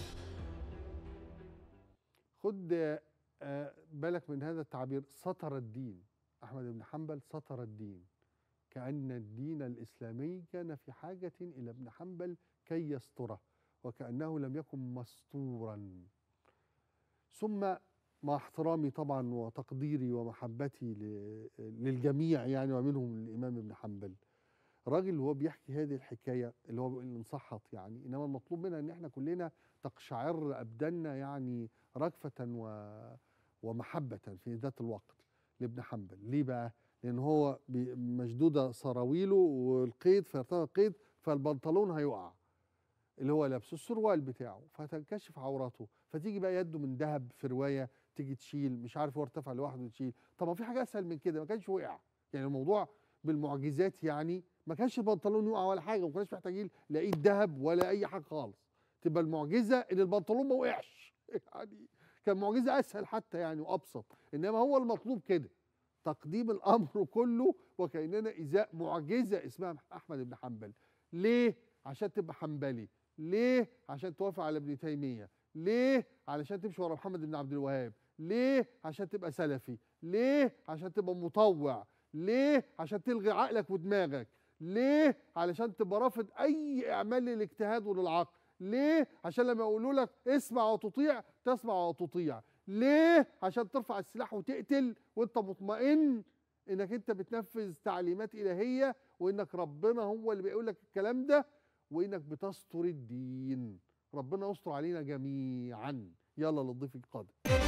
خد آه، بالك من هذا التعبير سطر الدين أحمد بن حنبل سطر الدين كأن الدين الإسلامي كان في حاجة إلى ابن حنبل كي يستره وكأنه لم يكن مستورا ثم مع احترامي طبعا وتقديري ومحبتي ل- للجميع يعني ومنهم الإمام ابن حنبل الراجل اللي هو بيحكي هذه الحكاية اللي هو بيقول انصحت يعني إنما المطلوب منا إن إحنا كلنا تقشعر أبداننا يعني رأفة و ومحبة في ذات الوقت لابن حنبل ليه بقى؟ لأن هو بي- مشدودة سراويله والقيد فيرتفع القيد فالبنطلون هيقع اللي هو لابسه السروال بتاعه فتنكشف عورته فتيجي بقى يده من ذهب في روايه تيجي تشيل مش عارف هو ارتفع لوحده تشيل طب ما في حاجه اسهل من كده ما كانش وقع يعني الموضوع بالمعجزات يعني ما كانش البنطلون يقع ولا حاجه وما كناش محتاجين لا ايد ذهب ولا اي حاجه خالص تبقى المعجزه ان البنطلون ما وقعش يعني كان معجزه اسهل حتى يعني وابسط انما هو المطلوب كده تقديم الامر كله وكاننا ازاء معجزه اسمها احمد بن حنبل ليه عشان تبقى حنبلي ليه عشان توافق على ابن تيميه ليه علشان تمشي ورا محمد بن عبد الوهاب ليه عشان تبقى سلفي ليه عشان تبقى مطوع ليه عشان تلغي عقلك ودماغك ليه علشان تبقى رافض اي اعمال للاجتهاد وللعقل ليه عشان لما يقولوا لك اسمع وتطيع تسمع وتطيع ليه عشان ترفع السلاح وتقتل وانت مطمئن انك انت بتنفذ تعليمات الهيه وانك ربنا هو اللي بيقول لك الكلام ده وانك بتستر الدين ربنا يستر علينا جميعا يلا للضيف القادم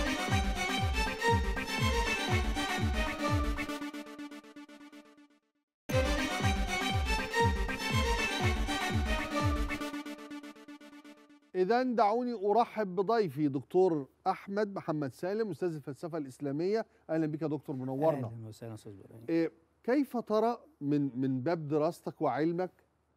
إذا دعوني أرحب بضيفي دكتور أحمد محمد سالم أستاذ الفلسفة الإسلامية أهلا بك يا دكتور منورنا اهلا وسهلا استاذ ابراهيم إيه، كيف ترى من من باب دراستك وعلمك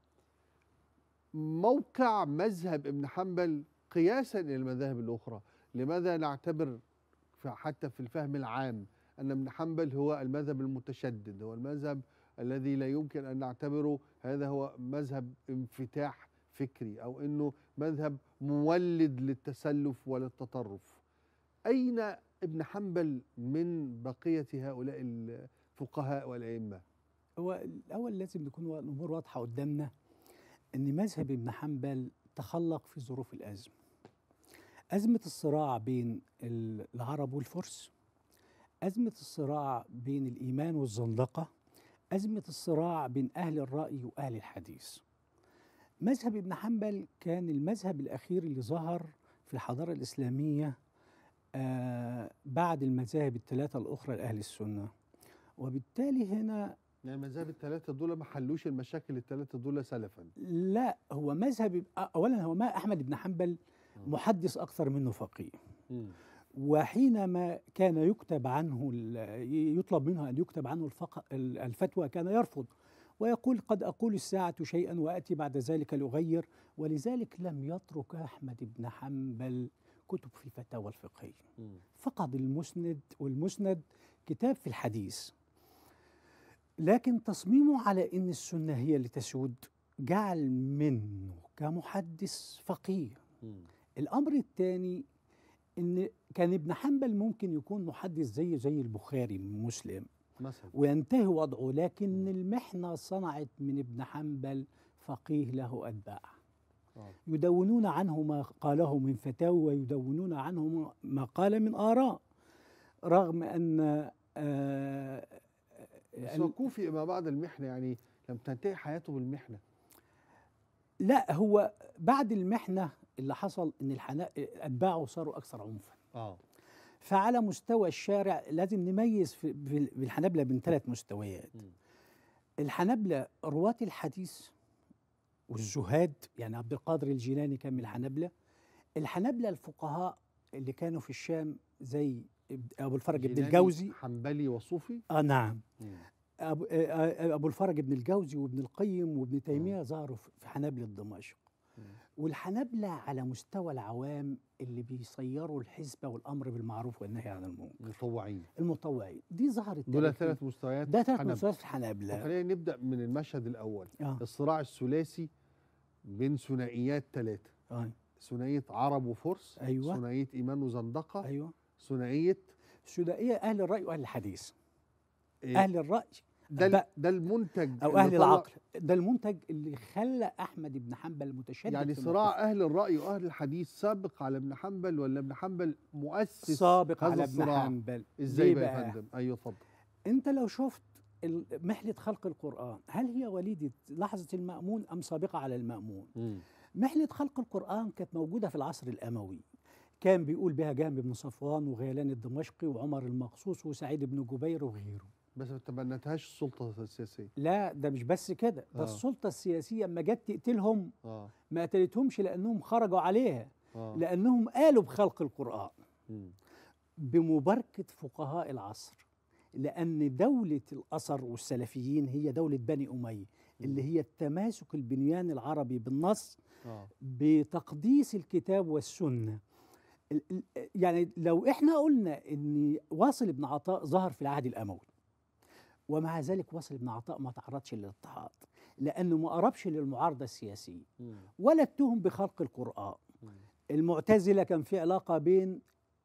موقع مذهب ابن حنبل قياسا الى المذاهب الاخرى لماذا نعتبر ف- حتى في الفهم العام ان ابن حنبل هو المذهب المتشدد هو المذهب الذي لا يمكن ان نعتبره هذا هو مذهب انفتاح فكري او انه مذهب مولد للتسلف وللتطرف اين ابن حنبل من بقيه هؤلاء الفقهاء والائمه هو الاول لازم نكون الامور واضحه قدامنا ان مذهب ابن حنبل تخلق في ظروف الازمه ازمه الصراع بين ال- العرب والفرس ازمه الصراع بين الايمان والزندقه ازمه الصراع بين اهل الراي واهل الحديث مذهب ابن حنبل كان المذهب الاخير اللي ظهر في الحضاره الاسلاميه آه بعد المذاهب الثلاثه الاخرى لاهل السنه وبالتالي هنا يعني المذاهب الثلاثه دول ما حلوش المشاكل الثلاثه دول سلفا لا هو مذهب اولا هو ما احمد بن حنبل محدث اكثر منه فقيه وحينما كان يكتب عنه ال- يطلب منه ان يكتب عنه الفق- ال- الفتوى كان يرفض ويقول قد اقول الساعه شيئا واتي بعد ذلك لاغير ولذلك لم يترك احمد بن حنبل كتب في الفتاوى الفقهيه فقد المسند والمسند كتاب في الحديث لكن تصميمه على ان السنه هي اللي تسود جعل منه كمحدث فقيه الامر الثاني ان كان ابن حنبل ممكن يكون محدث زي زي البخاري مسلم مثلا وينتهي وضعه لكن المحنه صنعت من ابن حنبل فقيه له اتباع آه. يدونون عنه ما قاله من فتاوى ويدونون عنه ما قال من آراء رغم أن آه، بس هو كوفي ما بعد المحنه يعني لم تنتهي حياته بالمحنه لا هو بعد المحنة اللي حصل أن الحنا- أتباعه صاروا أكثر عنفا اه فعلى مستوى الشارع لازم نميز في في- في الحنابلة بين ثلاث مستويات مم. الحنابلة رواة الحديث والزهاد يعني عبد القادر الجيلاني كان من الحنابلة الحنابلة الفقهاء اللي كانوا في الشام زي ابو الفرج بن جيلاني الجوزي حنبلي وصوفي اه نعم مم. أبو, آه، آه، أبو الفرج بن الجوزي وابن القيم وابن تيمية ظهروا في حنابلة دمشق مم. والحنابلة على مستوى العوام اللي بيصيروا الحزبة والأمر بالمعروف والنهي عن المنكر مطوعين المطوعين دي ظهرت دول تاريخياً. ثلاث مستويات ده ثلاث حنبلة. مستويات في الحنابلة خلينا نبدا من المشهد الاول آه. الصراع الثلاثي بين ثنائيات ثلاثه آه. ثنائيه عرب وفرس أيوة. ثنائيه ايمان وزندقه أيوه ثنائيه الثنائية أهل الرأي وأهل الحديث إيه؟ أهل الرأي ده ال- بقى- ده المنتج أو اللي أهل طلع- العقل ده المنتج اللي خلى أحمد بن حنبل متشدد يعني في صراع موقفه. اهل الراي واهل الحديث سابق على ابن حنبل ولا ابن حنبل مؤسس سابق هذا على ابن الصراع؟ حنبل ازاي ليه بقى يا فندم ايوه اتفضل انت لو شفت ال- محنة خلق القرآن هل هي وليدة لحظة المأمون أم سابقة على المأمون مم. محنة خلق القرآن كانت موجودة في العصر الأموي كان بيقول بها جهم بن صفوان وغيلان الدمشقي وعمر المقصوص وسعيد بن جبير وغيره بس ما تبنتهاش السلطه السياسيه لا ده مش بس كده ده آه. السلطة السياسية اما جت تقتلهم اه ما قتلتهمش لأنهم خرجوا عليها اه لأنهم قالوا بخلق القرآن مم. بمباركة فقهاء العصر لأن دولة الأثر والسلفيين هي دولة بني أمية اللي هي التماسك البنيان العربي بالنص اه بتقديس الكتاب والسنة ال- ال- يعني لو احنا قلنا ان واصل بن عطاء ظهر في العهد الاموي ومع ذلك واصل بن عطاء ما تعرضش للاضطهاد لانه ما قربش للمعارضه السياسيه مم. ولا اتهم بخلق القران مم. المعتزله كان في علاقه بين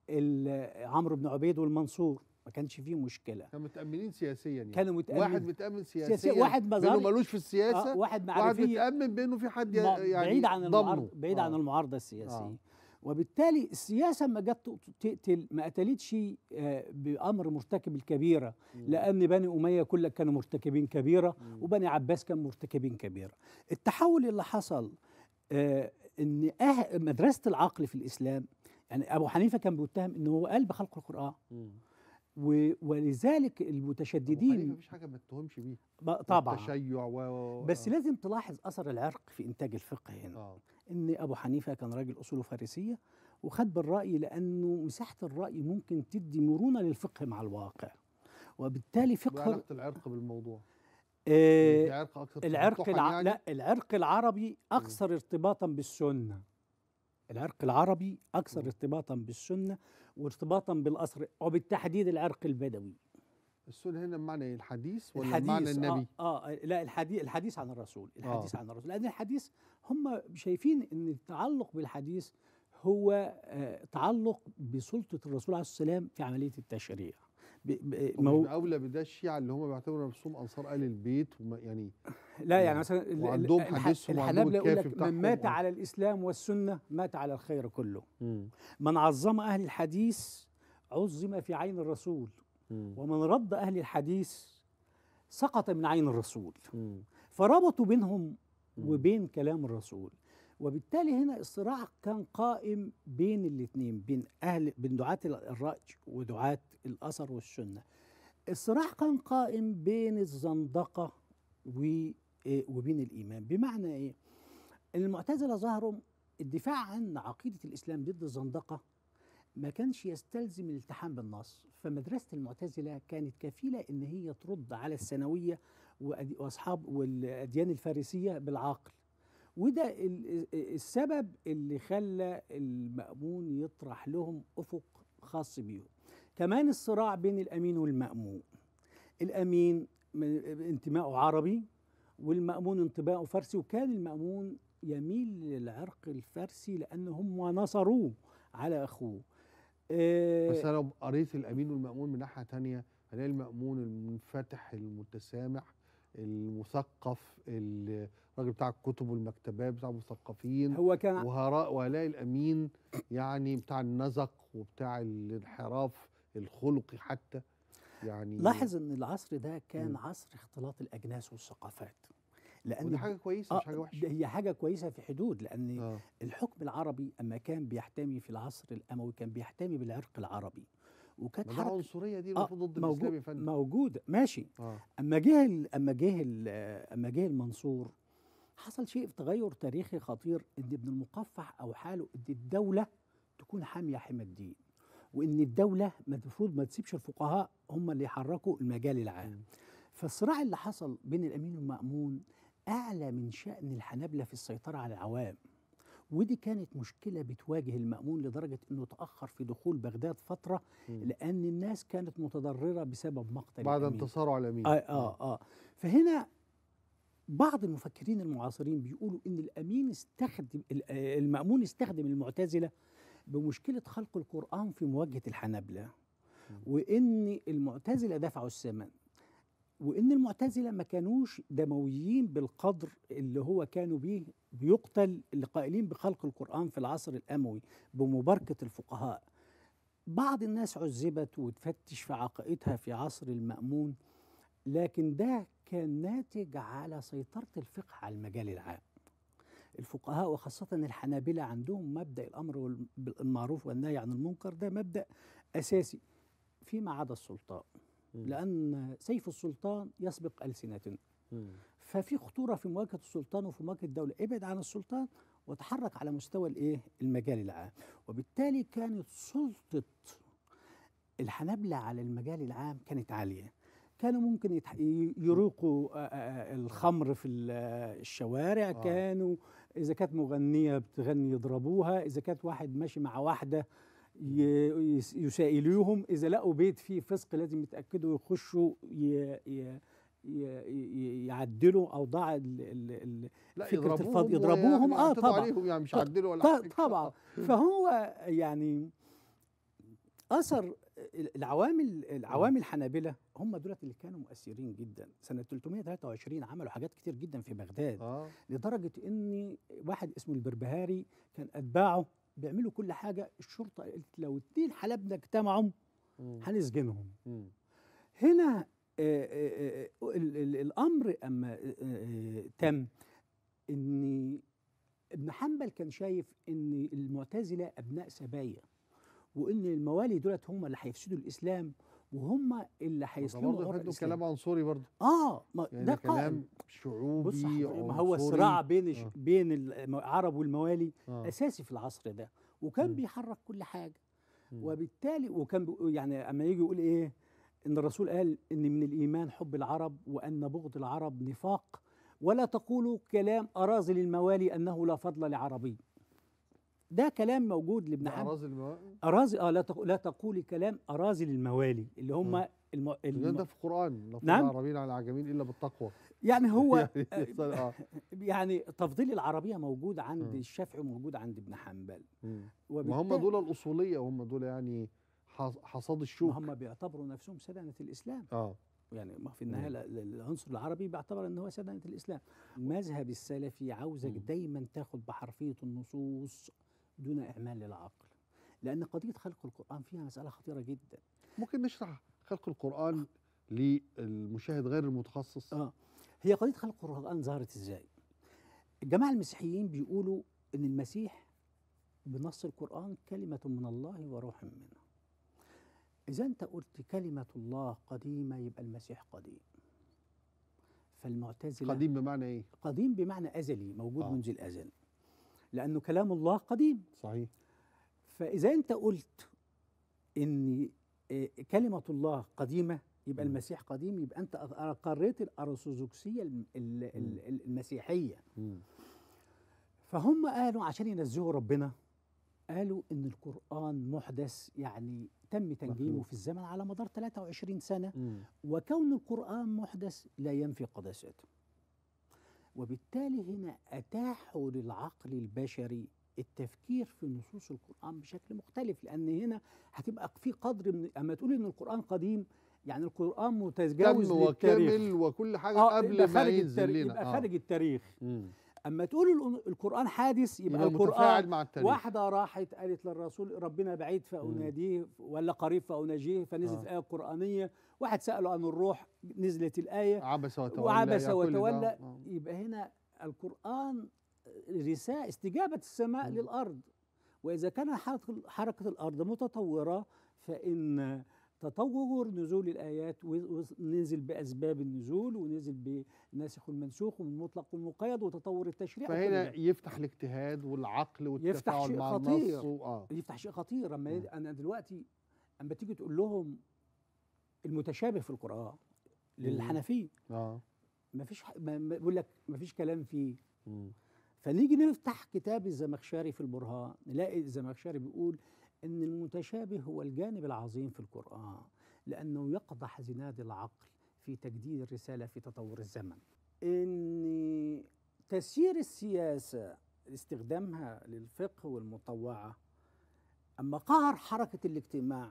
ال- عمرو بن عبيد والمنصور ما كانش فيه مشكله كانوا متامنين سياسيا يعني كانوا متأمن واحد متامن سياسيا سياسيا واحد بانه مظهري ملوش في السياسه آه واحد واحد معرفي متامن بانه في حد ي- ما- يعني بعيد عن ضمنه. المعارضه بعيد عن آه. المعارضه السياسيه آه. وبالتالي السياسه ما جت تقتل ما قتلتش آه، بامر مرتكب الكبيره مم. لان بني اميه كلها كانوا مرتكبين كبيره مم. وبني عباس كانوا مرتكبين كبيره التحول اللي حصل آه، ان أه مدرسه العقل في الاسلام يعني ابو حنيفه كان بيتهم انه هو قال بخلق القران مم. و- ولذلك أبو حنيفة المتشددين مفيش حاجه ما تتهمش بيه ب- طبعا التشيع و و- بس آه. لازم تلاحظ اثر العرق في انتاج الفقه هنا اه ان ابو حنيفه كان راجل اصوله فارسيه وخد بالراي لانه مساحه الراي ممكن تدي مرونه للفقه مع الواقع وبالتالي فقه وعلاقه العرق بالموضوع آه في عرق اكتر العرق تفتحاً الع... يعني؟ لا العرق العربي اكثر ارتباطا بالسنه العرق العربي اكثر مم. ارتباطا بالسنه وارتباطا بالاصر وبالتحديد العرق البدوي السنه هنا بمعنى ايه الحديث ولا بمعنى الحديث النبي آه, اه لا الحديث الحديث عن الرسول الحديث عن الرسول لان الحديث هم شايفين ان التعلق بالحديث هو آه تعلق بسلطه الرسول عليه السلام في عمليه التشريع ب- ب- ومش مو اولى بده الشيعه اللي هم بيعتبروا نفسهم انصار ال البيت وما يعني لا يعني مثلا ال- ال- وعندهم الح- حديثهم وعندهم الحنابلة يقول الكافي لك بتاعهم من مات و- على الاسلام والسنه مات على الخير كله مم. من عظم اهل الحديث عظم في عين الرسول مم. ومن رد اهل الحديث سقط من عين الرسول مم. فربطوا بينهم مم. وبين كلام الرسول وبالتالي هنا الصراع كان قائم بين الاثنين بين اهل بين دعاة الرأي ودعاة الاثر والسنه الصراع كان قائم بين الزندقه و- إيه وبين الايمان بمعنى ايه ان المعتزله ظهروا الدفاع عن عقيده الاسلام ضد الزندقه ما كانش يستلزم الالتحام بالنص فمدرسه المعتزله كانت كفيله ان هي ترد على الثانويه وأدي- واصحاب والاديان الفارسيه بالعقل وده ال- السبب اللي خلى المأمون يطرح لهم افق خاص بيهم كمان الصراع بين الامين والمأمون الامين م- انتمائه عربي والمأمون انتمائه فارسي وكان المأمون يميل للعرق الفارسي لان هم نصروه على اخوه آه، بس انا لو قريت الامين والمامون من ناحيه تانية هلاقي المامون المنفتح المتسامح المثقف ال- الراجل بتاع الكتب والمكتبات بتاع المثقفين هو كان وهراء وهلاقي الامين يعني بتاع النزق وبتاع الانحراف الخلقي حتى يعني لاحظ ان العصر ده كان مم. عصر اختلاط الاجناس والثقافات لان ودي حاجه كويسه آه، مش حاجه وحشه ده هي حاجه كويسه في حدود لان اه الحكم العربي اما كان بيحتمي في العصر الاموي كان بيحتمي بالعرق العربي وكانت ما ده حركه عنصريه دي آه، المفروض ضد الاسلام يا موجود فندم موجوده ماشي اه اما جه ال- اما جه ال- اما جه المنصور حصل شيء في تغير تاريخي خطير ان ابن المقفع او حاله ان الدوله تكون تكون حاميه حمى الدين وان الدوله المفروض ما تسيبش الفقهاء هم اللي يحركوا المجال العام فالصراع اللي حصل بين الامين والمامون اعلى من شان الحنابله في السيطره على العوام ودي كانت مشكله بتواجه المامون لدرجه انه تاخر في دخول بغداد فتره لان الناس كانت متضرره بسبب مقتل بعد الأمين. انتصاره على الامين آه, اه اه فهنا بعض المفكرين المعاصرين بيقولوا ان الامين استخدم ال- آه، المامون استخدم المعتزله بمشكله خلق القران في مواجهه الحنابله وان المعتزله دفعوا الثمن وان المعتزله ما كانوش دمويين بالقدر اللي هو كانوا بيه بيقتل اللي قائلين بخلق القران في العصر الاموي بمباركه الفقهاء بعض الناس عذبت وتفتش في عقائدها في عصر المأمون لكن ده كان ناتج على سيطرة الفقه على المجال العام الفقهاء وخاصة الحنابلة عندهم مبدأ الأمر بالمعروف والنهي عن المنكر ده مبدأ أساسي فيما عدا السلطان لأن سيف السلطان يسبق ألسنتنا ففي خطورة في مواجهة السلطان وفي مواجهة الدولة ابعد عن السلطان وتحرك على مستوى الايه المجال العام وبالتالي كانت سلطة الحنابلة على المجال العام كانت عالية كانوا ممكن يتح- ي- يروقوا آه، آه، الخمر في ال- آه، الشوارع آه. كانوا إذا كانت مغنية بتغني يضربوها إذا كانت واحد ماشي مع واحدة ي- يس- يسائلوهم إذا لقوا بيت فيه فسق لازم يتأكدوا يخشوا ي- ي- ي- ي- يعدلوا أوضاع ال- ال- ال- لا فكرة يضربوهم الفض- يضربوهم، ويعني آه، يعتدوا طبعاً. عليهم يعني مش ط- عدلوا ولا ط- حاجة. طبعا فهو يعني اثر العوامل العوامل الحنابله هم دولت اللي كانوا مؤثرين جدا سنه 323 عملوا حاجات كتير جدا في بغداد اه لدرجه ان واحد اسمه البربهاري كان اتباعه بيعملوا كل حاجه الشرطه قالت لو اتنين حلبنا اجتمعوا مم. هنسجنهم مم. هنا آه، آه، آه، ال- ال- الامر اما آه، آه، تم ان ابن حنبل كان شايف ان المعتزله ابناء سبايا وان الموالي دولت هم اللي هيفسدوا الاسلام وهم اللي هيسلموا برضه عرى عنده الاسلام كلام عنصري برضه اه ما يعني ده ده كلام قائم شعوبي بص حضرتك، ما هو عنصري. الصراع بين الش- آه. بين العرب والموالي آه. اساسي في العصر ده وكان مم. بيحرك كل حاجه مم. وبالتالي وكان بيقول- يعني اما يجي يقول ايه ان الرسول قال ان من الايمان حب العرب وان بغض العرب نفاق ولا تقولوا كلام اراذل الموالي انه لا فضل لعربي ده كلام موجود لابن ده حنبل أراضي الموا- اراذل اه لا تق- لا تقولي كلام اراذل الموالي اللي هم آه. الم... ده الم... ده في القرآن لا نعم. نعم العربيين على العجمين إلا بالتقوى يعني هو يعني آه. يعني تفضيل العربيه موجود عند آه. الشافعي وموجود عند ابن حنبل مم. ما وبالتالي هم دول الأصولية وهم دول يعني حص- حصاد ما الشوك هم بيعتبروا نفسهم سدنه الاسلام اه يعني ما في النهايه ال- ال- العنصر العربي بيعتبر ان هو سدنه الاسلام المذهب السلفي عاوزك مم. دايما تاخد بحرفيه النصوص دون اعمال للعقل لان قضيه خلق القران فيها مساله خطيره جدا ممكن نشرح خلق القرآن للمشاهد غير المتخصص اه هي قضيه خلق القران ظهرت ازاي الجماعه المسيحيين بيقولوا ان المسيح بنص القران كلمه من الله وروح منه اذا انت قلت كلمه الله قديمه يبقى المسيح قديم فالمعتزله قديم بمعنى إيه؟ قديم بمعنى ازلي موجود آه. منذ الازل لانه كلام الله قديم صحيح فاذا انت قلت ان آه، كلمه الله قديمه يبقى مم. المسيح قديم يبقى انت اقريت الارثوذكسيه الم- ال- ال- ال- المسيحيه مم. فهم قالوا عشان ينزهوا ربنا قالوا ان القران محدث يعني تم تنجيمه مخلوق. في الزمن على مدار 23 سنه مم. وكون القرآن محدث لا ينفي قداسته وبالتالي هنا أتاحوا للعقل البشري التفكير في نصوص القرآن بشكل مختلف لأن هنا هتبقى في قدر من أما تقول إن القرآن قديم يعني القرآن متجاوز تم للتاريخ وكامل وكل حاجة آه قبل يبقى ما خارج ينزل التاريخ لنا يبقى آه. خارج التاريخ مم. أما تقول الق- القرآن حادث يبقى, يبقى القرآن متفاعل مع التاريخ واحدة راحت قالت للرسول ربنا بعيد فأناديه ولا قريب فأناجيه فنزلت آه. الآية القرآنية واحد سأله عن الروح نزلت الآية عبس وتولى وعبس يا كل ده. وتولى آه. يبقى هنا القرآن رسالة استجابة السماء مم. للأرض وإذا كان حركة حركة الأرض متطورة فإن تطور نزول الآيات و- ونزل بأسباب النزول ونزل بالناسخ والمنسوخ والمطلق والمقيد وتطور التشريع وكل فهنا ده. يفتح الاجتهاد والعقل يفتح والتفاعل شيء مع خطير. النص و- اه يفتح شيء خطير اما مم. يد- انا دلوقتي اما تيجي تقول لهم المتشابه في القرآن للحنفية اه ما فيش ح- ما- ما- بيقول لك ما فيش كلام فيه مم. فنيجي نفتح كتاب الزمخشري في البرهان نلاقي الزمخشري بيقول ان المتشابه هو الجانب العظيم في القرآن لأنه يقضح زناد العقل في تجديد الرسالة في تطور الزمن ان تسيير السياسة استخدامها للفقه والمطوعة أما قهر حركة الاجتماع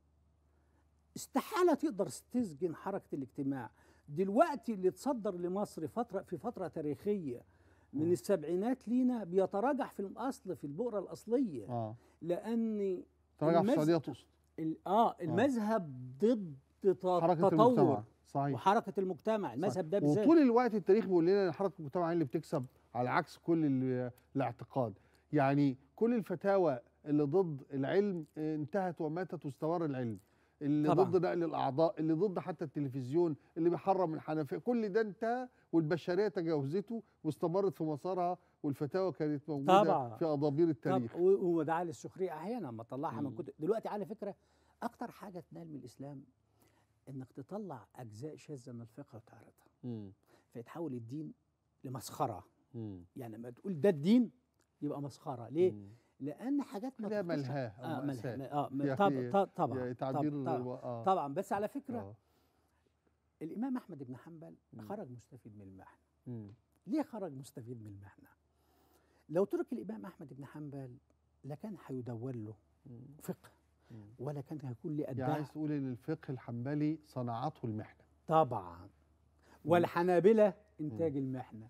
استحالة تقدر تسجن حركة الاجتماع دلوقتي اللي تصدر لمصر فترة في فترة تاريخية من مم. السبعينات لينا بيتراجع في الأصل في البؤرة الأصلية اه لأن تراجع في المز- السعوديه تقصد ال- اه المذهب ضد ت- حركه تطور المجتمع صحيح وحركة المجتمع المذهب ده بالذات وطول الوقت التاريخ بيقول لنا ان حركه المجتمع هي اللي بتكسب على عكس كل ال- الاعتقاد يعني كل الفتاوى اللي ضد العلم انتهت وماتت واستمر العلم اللي طبعاً. ضد نقل الاعضاء اللي ضد حتى التلفزيون اللي بيحرم الحنفيه كل ده انتهى والبشريه تجاوزته واستمرت في مسارها والفتاوى كانت موجوده طبعاً. في اضابير التاريخ طب و- ودعا للسخريه احيانا اما طلعها من مم. كتب دلوقتي على فكره اكتر حاجه تنال من الاسلام انك تطلع اجزاء شاذه من الفقه وتعرضها مم. فيتحول الدين لمسخره مم. يعني لما تقول ده الدين يبقى مسخره ليه مم. لان حاجات ما لا تخطرش- ملهاه أو اه مأساة. ملهاه اه يا م- طب أخي طب طبعا يعني طب- تعبير طبعا, آه. طبعا بس على فكره آه. الامام احمد بن حنبل مم. خرج مستفيد من المحنه مم. ليه خرج مستفيد من المحنه لو ترك الامام احمد بن حنبل لكان هيدور له مم. فقه مم. ولا كان هيكون ليه يعني ادعاء عايز تقول ان الفقه الحنبلي صنعته المحنه طبعا والحنابلة إنتاج المحنة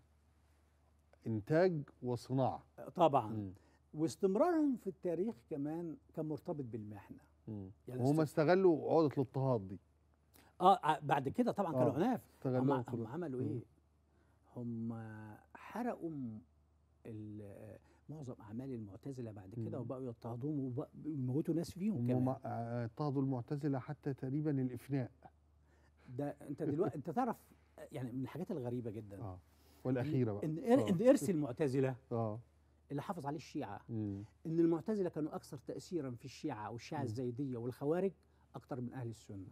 انتاج وصناعه طبعا مم. واستمرارهم في التاريخ كمان كان مرتبط بالمحنة مم. يعني وهم است- استغلوا عقده الاضطهاد دي اه ع- بعد كده طبعا كانوا آه، عناف هم, استغلوها هم عملوا مم. ايه هم حرقوا م- ال- معظم اعمال المعتزله بعد كده مم. وبقوا يضطهدوهم ويموتوا ناس فيهم هم كمان ما- آه، اضطهدوا المعتزله حتى تقريبا الافناء ده انت دلوقتي انت تعرف يعني من الحاجات الغريبه جدا اه والاخيره بقى ان إر- آه. ان ارث المعتزله اه اللي حافظ عليه الشيعه مم. ان المعتزله كانوا اكثر تاثيرا في الشيعه والشيعه مم. الزيديه والخوارج اكثر من اهل السنه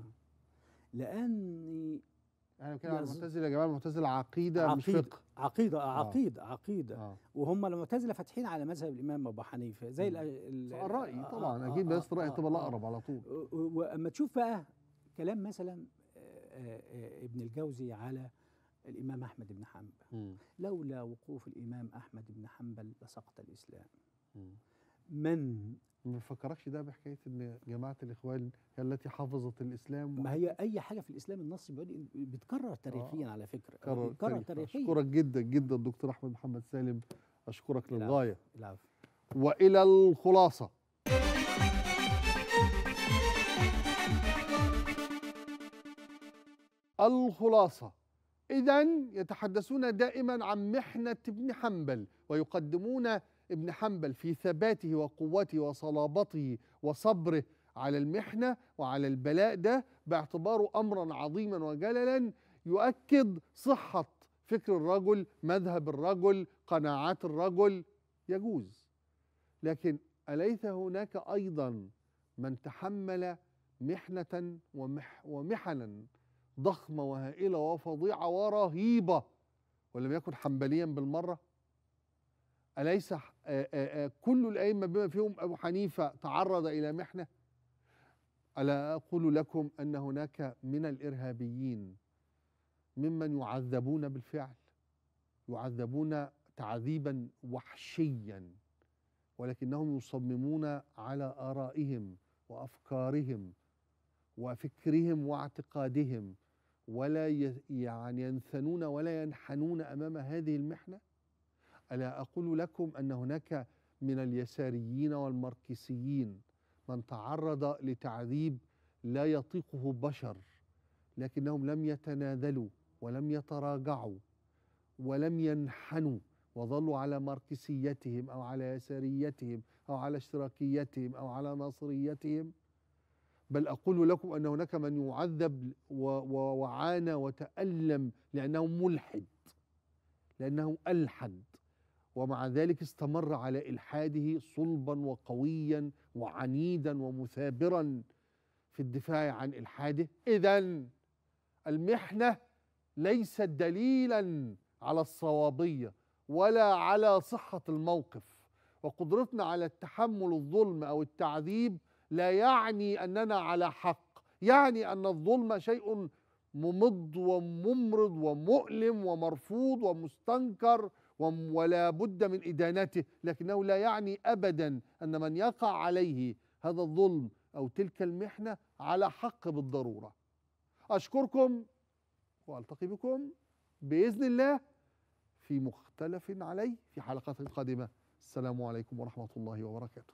لان احنا بنتكلم عن يظ- المعتزله يا جماعه المعتزله عقيده, مش عقيدة فقه عقيده آه. عقيده عقيده اه وهم المعتزله فاتحين على مذهب الامام ابو حنيفه زي مم. ال- ال- الراي آه، طبعا آه، اكيد آه، بس الراي آه، تبقى آه. الاقرب على طول و- و- واما تشوف بقى كلام مثلا آه، آه، آه، ابن الجوزي على الامام احمد بن حنبل مم. لولا وقوف الامام احمد بن حنبل لسقط الاسلام مم. من ما بفكركش ده بحكايه ان جماعه الاخوان هي التي حفظت الاسلام ما هي اي حاجه في الاسلام النص بيقول بيتكرر تاريخيا على فكره كرر بيتكرر تاريخ. تاريخيا اشكرك جدا جدا دكتور احمد محمد سالم اشكرك العفو. للغايه العفو والى الخلاصه الخلاصه اذا يتحدثون دائما عن محنه ابن حنبل ويقدمون ابن حنبل في ثباته وقوته وصلابته وصبره على المحنه وعلى البلاء ده باعتباره امرا عظيما وجللا يؤكد صحه فكر الرجل مذهب الرجل قناعات الرجل يجوز لكن أليس هناك أيضا من تحمل محنة ومح ومحنا ضخمة وهائلة وفظيعة ورهيبة ولم يكن حنبليا بالمرة أليس ح- آه، آه، آه، كل الأئمة بما فيهم أبو حنيفة تعرض إلى محنة ألا أقول لكم أن هناك من الإرهابيين ممن يعذبون بالفعل يعذبون تعذيبا وحشيا ولكنهم يصممون على آرائهم وأفكارهم وفكرهم واعتقادهم ولا ي- يعني ينثنون ولا ينحنون أمام هذه المحنة ألا أقول لكم أن هناك من اليساريين والماركسيين من تعرض لتعذيب لا يطيقه بشر لكنهم لم يتنازلوا ولم يتراجعوا ولم ينحنوا وظلوا على ماركسيتهم او على يساريتهم او على اشتراكيتهم او على ناصريتهم بل أقول لكم أن هناك من يعذب و- و- وعانى وتألم لأنه ملحد لأنه ألحد ومع ذلك استمر على إلحاده صلبا وقويا وعنيدا ومثابرا في الدفاع عن إلحاده إذا المحنة ليست دليلا على الصوابية ولا على صحة الموقف وقدرتنا على التحمل الظلم أو التعذيب لا يعني أننا على حق يعني أن الظلم شيء ممض وممرض ومؤلم ومرفوض ومستنكر وم- ولا بد من إدانته لكنه لا يعني أبدا أن من يقع عليه هذا الظلم أو تلك المحنة على حق بالضرورة أشكركم وألتقي بكم بإذن الله في مختلف عليه في حلقات قادمة السلام عليكم ورحمة الله وبركاته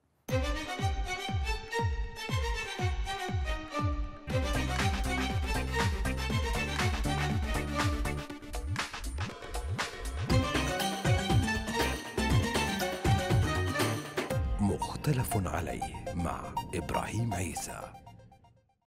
مختلف عليه مع إبراهيم عيسى